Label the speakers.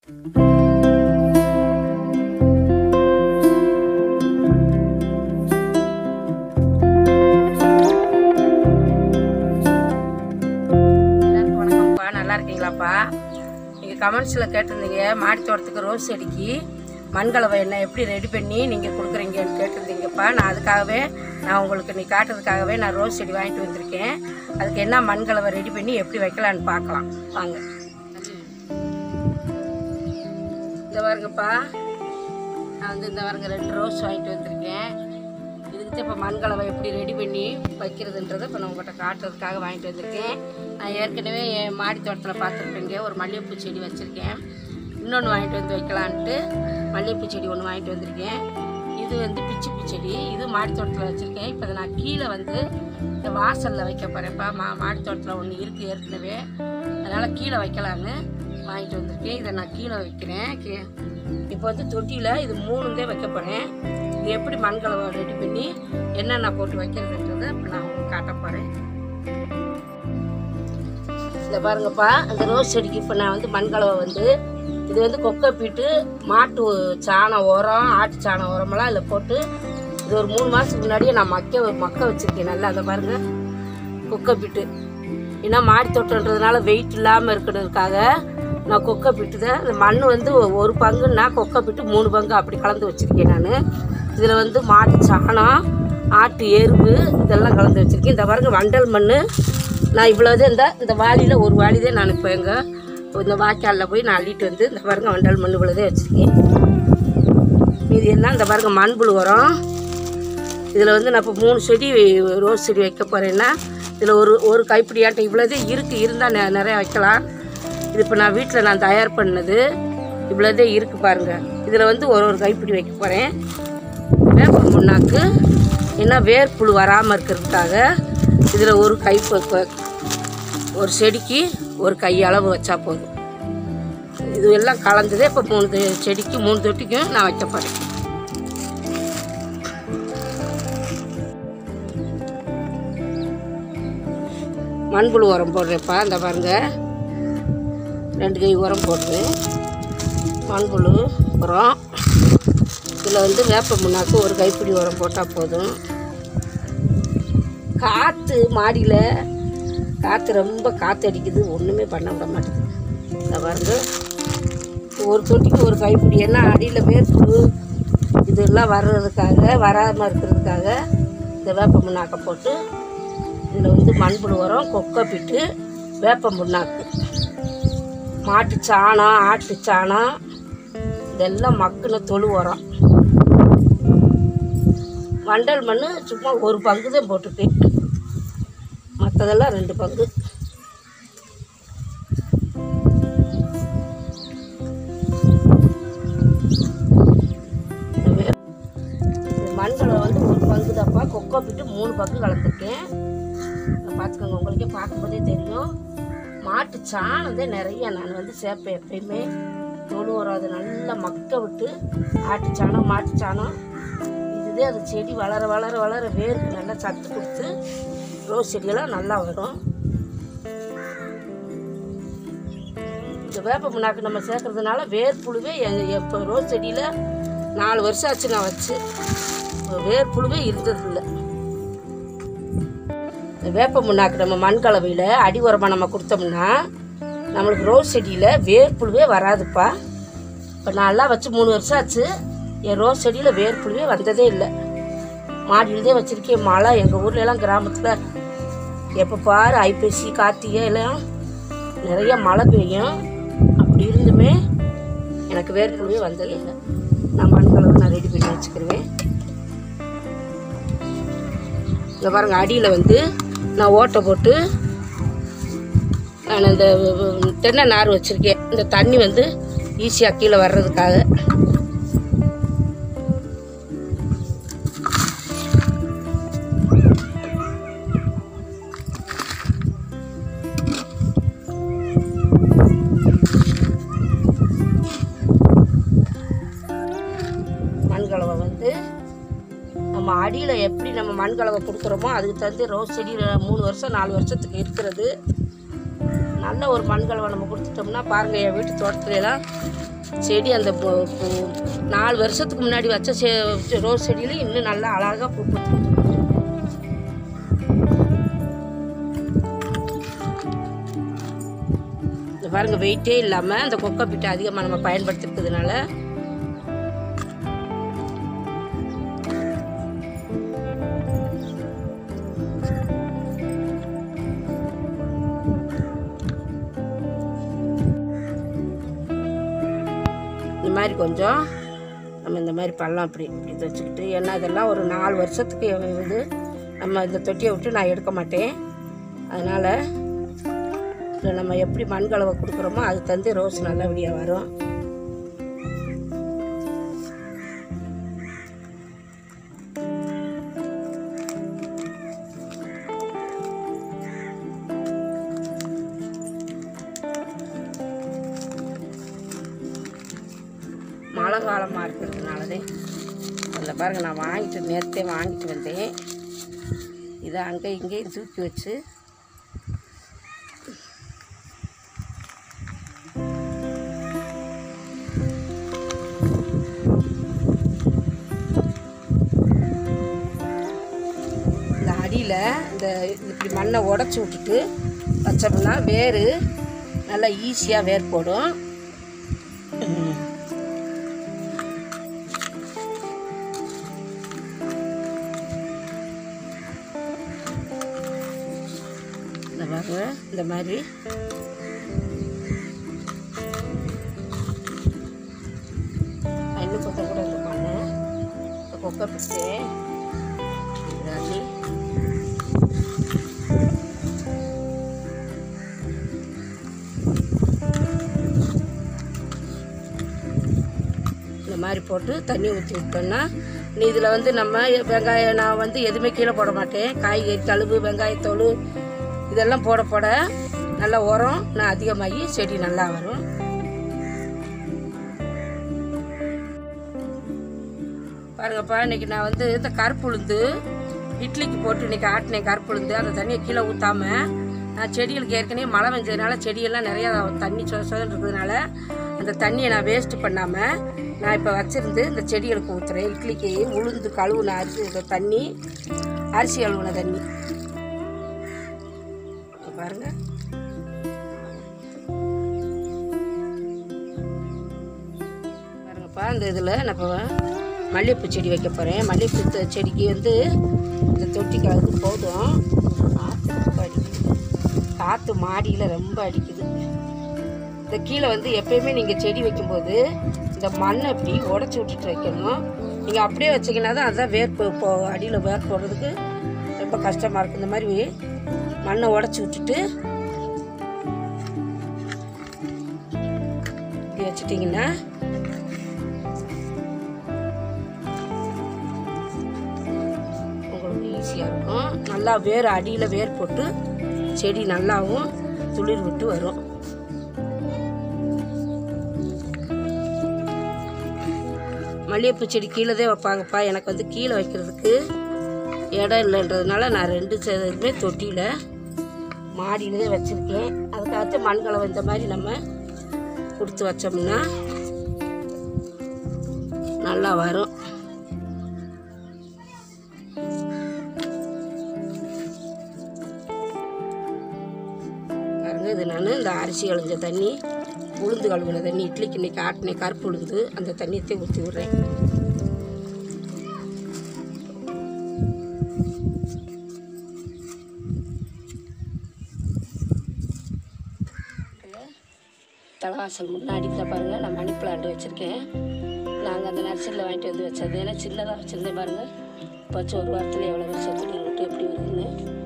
Speaker 1: எல்லாருக்கும் வணக்கம்ப்பா நல்லா இருக்கீங்களாப்பா நீங்கள் கமெண்ட்ஸில் கேட்டிருந்தீங்க மாடி தோட்டத்துக்கு ரோஸ் செடிக்கு மண்கலவை என்ன எப்படி ரெடி பண்ணி நீங்கள் கொடுக்குறீங்கன்னு கேட்டிருந்தீங்கப்பா நான் அதுக்காகவே நான் உங்களுக்கு நீ காட்டுறதுக்காகவே நான் ரோஸ் செடி வாங்கிட்டு வந்திருக்கேன் அதுக்கு என்ன மண்கலவை ரெடி பண்ணி எப்படி வைக்கலான்னு பார்க்கலாம் வாங்க இந்த பாருங்கப்பா நான் வந்து இந்த பாருங்க ரெண்டு ரோஸ் வாங்கிட்டு வந்திருக்கேன் இதுக்கு இப்போ மண்கலவை எப்படி ரெடி பண்ணி வைக்கிறதுன்றதை இப்போ நான் உங்கள்கிட்ட காட்டுறதுக்காக வாங்கிட்டு வந்திருக்கேன் நான் ஏற்கனவே என் மாடி தோட்டத்தில் பார்த்துருப்பேங்க ஒரு மல்லிகைப்பூ செடி வச்சுருக்கேன் இன்னொன்று வாங்கிட்டு வந்து வைக்கலான்ட்டு மல்லிகைப்பூ செடி ஒன்று வாங்கிட்டு வந்திருக்கேன் இது வந்து பிச்சிப்பூ செடி இது மாடி தோட்டத்தில் வச்சுருக்கேன் இப்போ இதை நான் கீழே வந்து இந்த வாசலில் வைக்க போகிறேன்ப்பா மா மாடி தோட்டத்தில் ஒன்று இருக்குது ஏற்கனவே அதனால் கீழே வைக்கலான்னு வாங்கிட்டு வந்திருக்கேன் இதை நான் கீழே வைக்கிறேன் கீ இப்போ வந்து தொட்டியில் இது மூணுந்தே வைக்க போகிறேன் இது எப்படி மண்கலவை ரெடி பண்ணி என்னென்ன போட்டு வைக்கிறதுன்றதை இப்போ நான் உங்களுக்கு காட்ட போகிறேன் இந்த பாருங்கப்பா அந்த ரோஸ் செடிக்கு இப்போ நான் வந்து மண்கலவை வந்து இது வந்து கொக்கை பீட்டு மாட்டு சாணம் உரம் ஆட்டு சாணம் உரமெல்லாம் இதில் போட்டு இது ஒரு மூணு மாதத்துக்கு முன்னாடியே நான் மக்க மக்க வச்சுருக்கேன் நல்லா அதை பாருங்க கொக்கை பீட்டு ஏன்னா மாடி தோட்டன்றதுனால வெயிட் இல்லாமல் இருக்கிறதுக்காக நான் கொக்கை பிட்டு தான் இந்த மண் வந்து ஒ- ஒரு பங்குன்னா கொக்கை பிட்டு மூணு பங்கு அப்படி கலந்து வச்சுருக்கேன் நான் இதில் வந்து மாட்டு சாணம் ஆட்டு எருவு இதெல்லாம் கலந்து வச்சுருக்கேன் இந்த பாருங்க வண்டல் மண் நான் இவ்வளோதே இந்த இந்த வாளியில் ஒரு வாளி தான் நான் இப்போ எங்கள் இந்த வாய்க்காலில் போய் நான் அள்ளிட்டு வந்து இந்த பாருங்க வண்டல் மண் இவ்வளோதே வச்சுருக்கேன் மீதி எல்லாம் இந்த பாருங்க மண்புழு உரம் இதில் வந்து நான் இப்போ மூணு செடி ரோஸ் செடி வைக்க போகிறேன்னா இதில் ஒரு ஒரு கைப்பிடியாட்டம் இவ்வளோதே இருக்குது இருந்தால் நெ நிறையா வைக்கலாம் இது இப்போ நான் வீட்டில் நான் தயார் பண்ணது இவ்வளோதே இருக்குது பாருங்கள் இதில் வந்து ஒரு ஒரு கைப்பிடி வைக்க போகிறேன் வேப்ப முன்னாக்கு ஏன்னா வேர்ப்புழு வராமல் இருக்கிறதுக்காக இதில் ஒரு கை ப- ப- ஒரு செடிக்கு ஒரு கை அளவு வச்சா போதும் இது எல்லாம் கலந்ததே இப்போ மூணு தொ- செடிக்கு மூணு தொட்டிக்கும் நான் வைக்க போகிறேன் மண்புழு உரம் போடுறேன்ப்பா இந்த பாருங்க ரெண்டு கை உரம் போடுறேன் மண்புழு உரம் இதில் வந்து வேப்ப முன்னாக்கு ஒரு கைப்பிடி உரம் போட்டால் போதும் காற்று மாடியில் காற்று ரொம்ப காற்று அடிக்குது ஒன்றுமே பண்ண விட மாட்டேங்குது இந்த பாருங்க ஒரு தொட்டிக்கு ஒரு கைப்பிடி ஏன்னா அடியில் வேர்ப்புழு இதெல்லாம் வர்றதுக்காக வராமல் இருக்கிறதுக்காக இந்த வேப்ப முன்னாக்கை போட்டு இதில் வந்து மண்புழு உரம் கொக்கை பிட்டு வேப்ப முன்னாக்கு மாட்டு சாணம் ஆட்டு சாணம் இதெல்லாம் மக்குன தொழு உரம் வண்டல் மண் சும்மா ஒரு பங்கு தான் போட்டிருக்கேன் மற்றதெல்லாம் ரெண்டு பங்கு இந்த மண்களை வந்து ஒரு பங்கு தான்ப்பா கொக்கோ பிட்டு மூணு பங்கு கலந்துருக்கேன் இதை பார்த்துக்கோங்க உங்களுக்கே பார்க்கும்போதே தெரியும் மாட்டு சாணத்தை நிறைய நான் வந்து சேர்ப்பேன் எப்பயுமே தொழு உரம் அதை நல்லா மக்க விட்டு ஆட்டு சாணம் மாட்டு சாணம் இதுதே அது செடி வளர வளர வளர வேருக்கு நல்லா சத்து கொடுத்து ரோஸ் செடியெல்லாம் நல்லா வரும் இந்த வேப்ப முன்னாக்கு நம்ம சேர்க்கறதுனால வேர்ப்புழுவே எங்கள் இப்போ ரோஸ் செடியில் நாலு வருஷம் ஆச்சு நான் வச்சு இப்போ வேர்ப்புழுவே இருந்ததில்லை இந்த வேப்ப முன்னாக்கு நம்ம மண் கலவையில் அடி உரமாக நம்ம கொடுத்தோம்னா நம்மளுக்கு ரோஸ் செடியில் வேர்ப்புழுவே வராதுப்பா இப்போ நான்லாம் வச்சு மூணு வருஷம் ஆச்சு என் ரோஸ் செடியில் வேர்ப்புழுவே வந்ததே இல்லை மாடியில்தான் வச்சுருக்கேன் மழை எங்கள் ஊர்ல எல்லாம் கிராமத்தில் எப்போ பாரு ஐப்பசி கார்த்திகை எல்லாம் நிறைய மழை பெய்யும் அப்படி இருந்துமே எனக்கு வேர்ப்புழுவே வந்ததே இல்லை நான் மண் கலவை நான் ரெடி பண்ணி வச்சுக்கிருவேன் இங்கே பாருங்க அடியில் வந்து நான் ஓட்டை போட்டு நான் இந்த தென்னை நார் வச்சுருக்கேன் இந்த தண்ணி வந்து ஈஸியாக கீழே வர்றதுக்காக மண்கலவை வந்து நம்ம அடியில் எப்படி நம்ம மண்கலவை கொடுக்குறோமோ அதுக்கு தகுந்த ரோஸ் செடி மூணு வருஷம் நாலு வருஷத்துக்கு இருக்கிறது நல்ல ஒரு மண்கலவை நம்ம கொடுத்துட்டோம்னா பாருங்கள் என் வீட்டு தோட்டத்துல எல்லாம் செடி அந்த பொ- பொ- நாலு வருஷத்துக்கு முன்னாடி வச்ச செ- ரோஸ் செடியில இன்னும் நல்லா அழகாக பூ பூத்துருக்கு. இந்த பாருங்க வெயிட்டே இல்லாமல் அந்த கொக்கை பிட்டை அதிகமாக நம்ம பயன்படுத்திருக்கிறதுனால இந்த மாதிரி கொஞ்சம் நம்ம இந்த மாதிரி பள்ளம் அப்படி இப்படி வச்சுக்கிட்டு ஏன்னா இதெல்லாம் ஒரு நாலு வருஷத்துக்கு இது நம்ம இந்த தொட்டியை விட்டு நான் எடுக்க மாட்டேன் அதனால் இதில் நம்ம எப்படி மண் கலவை கொடுக்குறோமோ அது தந்து ரோஸ் நல்லபடியாக வரும் மழை காலமாக இருக்கிறதுனாலதே அதில் பாருங்கள் நான் வாங்கிட்டு நேரத்தே வாங்கிட்டு வந்தேன் இதை அங்கே இங்கேயும் தூக்கி வச்சு இந்த அடியில் இந்த இப்படி மண்ணை உடச்சி விட்டுட்டு வச்சோம்னா வேர் நல்லா ஈஸியாக வேர் போடும் இந்த பாருங்க இந்த மாதிரி இன்னும் கொத்த கூட இந்த பண்ணு இந்த கொக்கை பிடிச்சி இதாக்கி இந்த மாதிரி போட்டு தண்ணி ஊற்றி விட்டோம்னா நீ இதில் வந்து நம்ம வெங்காயம் நான் வந்து எதுவுமே கீழே போட மாட்டேன் காய்கறி கழுவு வெங்காயத்தோல் இதெல்லாம் போட போட நல்லா உரம் நான் அதிகமாகி செடி நல்லா வரும் பாருங்கப்பா இன்னைக்கு நான் வந்து இந்த கருப்பு உளுந்து இட்லிக்கு போட்டு இன்னைக்கு ஆட்டினேன் கருப்பு உளுந்து அந்த தண்ணியை கீழே ஊற்றாம நான் செடிகளுக்கு ஏற்கனவே மழை பெஞ்சதுனால செடியெல்லாம் நிறையா தண்ணி சொத சொதன்னு இருக்கிறதுனால அந்த தண்ணியை நான் வேஸ்ட் பண்ணாமல் நான் இப்போ வச்சிருந்து இந்த செடிகளுக்கு ஊற்றுறேன் இட்லிக்கு உளுந்து கழுவுன அரிசி இந்த தண்ணி அரிசி கழுவுன தண்ணி இங்க பாருங்க பாருங்கப்பா இந்த இதில் நான் இப்போ மல்லிகைப்பூ செடி வைக்க போகிறேன் மல்லிகைப்பூ த- செடிக்கு வந்து இந்த தொட்டிக்கு அது போதும் காற்று ரொம்ப அடிக்குது காற்று மாடியில் ரொம்ப அடிக்குது இந்த கீழே வந்து எப்பயுமே நீங்கள் செடி வைக்கும்போது இந்த மண்ணை இப்படி உடச்சி விட்டுட்டு வைக்கணும் நீங்கள் அப்படியே வச்சீங்கன்னா தான் அதுதான் வேர்ப்பு இப்போ அடியில் வேர் போடுறதுக்கு ரொம்ப கஷ்டமாக இருக்கும் இந்த மாதிரி மண்ணை உடச்சி விட்டுட்டு இப்படி வச்சிட்டிங்கன்னா உங்களுக்கு ஈஸியாக இருக்கும் நல்லா வேர் அடியில் வேர் போட்டு செடி நல்லாவும் துளிர் விட்டு வரும் மல்லிகைப்பூ செடி கீழே தான் வைப்பாங்கப்பா எனக்கு வந்து கீழே வைக்கிறதுக்கு இடம் இல்லைன்றதுனால நான் ரெண்டு இதுமே தொட்டியில் மாடியிலே வச்சுருக்கேன் அதுக்காக மண் கலவை இந்த மாதிரி நம்ம கொடுத்து வச்சோம்னா நல்லா வரும் பாருங்க இது நான் இந்த அரிசி கழிஞ்ச தண்ணி உளுந்து கழுவின தண்ணி இட்லிக்கு இன்னைக்கு ஆட்டினேன் கருப்பு உளுந்து அந்த தண்ணியத்தை ஊற்றி விட்றேன் தலைவாசல் முன்னாடி தான் பாருங்கள் நான் மணி பிளான்ட் வச்சுருக்கேன் நாங்கள் அந்த நர்சரியில் வாங்கிட்டு வந்து வச்சது ஏன்னா சின்னதாக வச்சுருந்தேன் பாருங்கள் இப்போ வச்சு ஒரு வாரத்தில் எவ்வளோ வருஷம் துளி விட்டு எப்படி வருதுன்னு